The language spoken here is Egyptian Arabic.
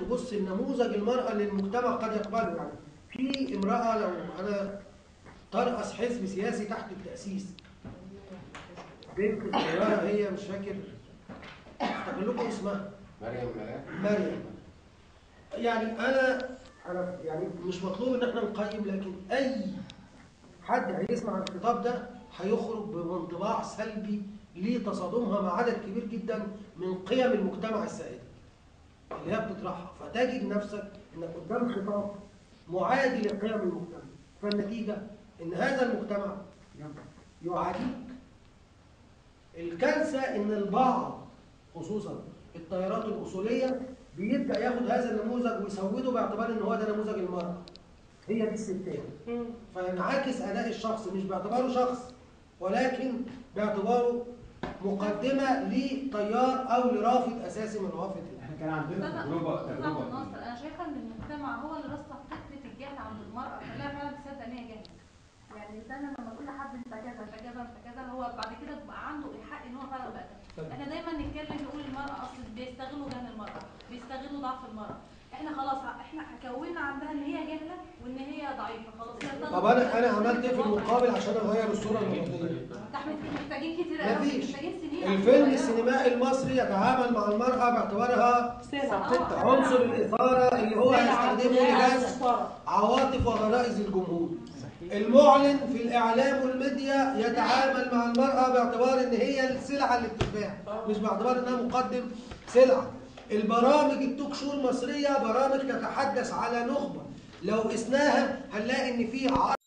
تبص النموذج المرأة اللي المجتمع قد يقبله يعني في امرأة لو أنا ترأس حزب سياسي تحت التأسيس بنت صغيرة هي مش فاكر افتكر لكم اسمها مريم ملاك مريم يعني انا انا يعني مش مطلوب ان احنا نقيم لكن اي حد هيسمع الخطاب ده هيخرج بانطباع سلبي لتصادمها مع عدد كبير جدا من قيم المجتمع السائده اللي هي بتطرحها فتجد نفسك انك قدام خطاب معادي لقيم المجتمع فالنتيجه ان هذا المجتمع يعاديك الكارثه ان البعض خصوصا التيارات الاصوليه بيبدا ياخد هذا النموذج ويسوده باعتبار ان هو ده نموذج المراه هي دي الستات فينعكس اداء الشخص مش باعتباره شخص ولكن باعتباره مقدمه لتيار او لرافد اساسي من روافد احنا كان عندنا أستاذ- تجربه أستاذ تجربه عبد الناصر انا شايفه ان المجتمع هو اللي رسخ فكره الجهل عند المراه خلاها فعلا تصدق ان هي جاهله يعني الانسان لما تقول لحد انت كذا انت كذا انت كذا هو بعد كده بقى عنده الحق ان هو فعلا بقى كذا احنا دايما نتكلم نقول المراه اصل بيستغلوا جهل المراه بيستغلوا ضعف المراه احنا خلاص احنا كوننا عندها ان هي جاهله وان هي ضعيفه خلاص هي ارتضت طب انا انا بفكرة عملت ايه في الواقع. المقابل عشان اغير الصوره النمطيه ده احنا محتاجين كتير قوي مفيش محتاجين سنين الفيلم عشان السينمائي المصري يتعامل مع المراه باعتبارها آه. عنصر الاثاره اللي هو هيستخدمه لجذب الصورة. عواطف وغرائز الجمهور المعلن في الاعلام والميديا يتعامل مع المراه باعتبار ان هي السلعه اللي بتتباع مش باعتبار انها مقدم سلعه البرامج التوك شو المصريه برامج تتحدث على نخبه لو قسناها هنلاقي ان في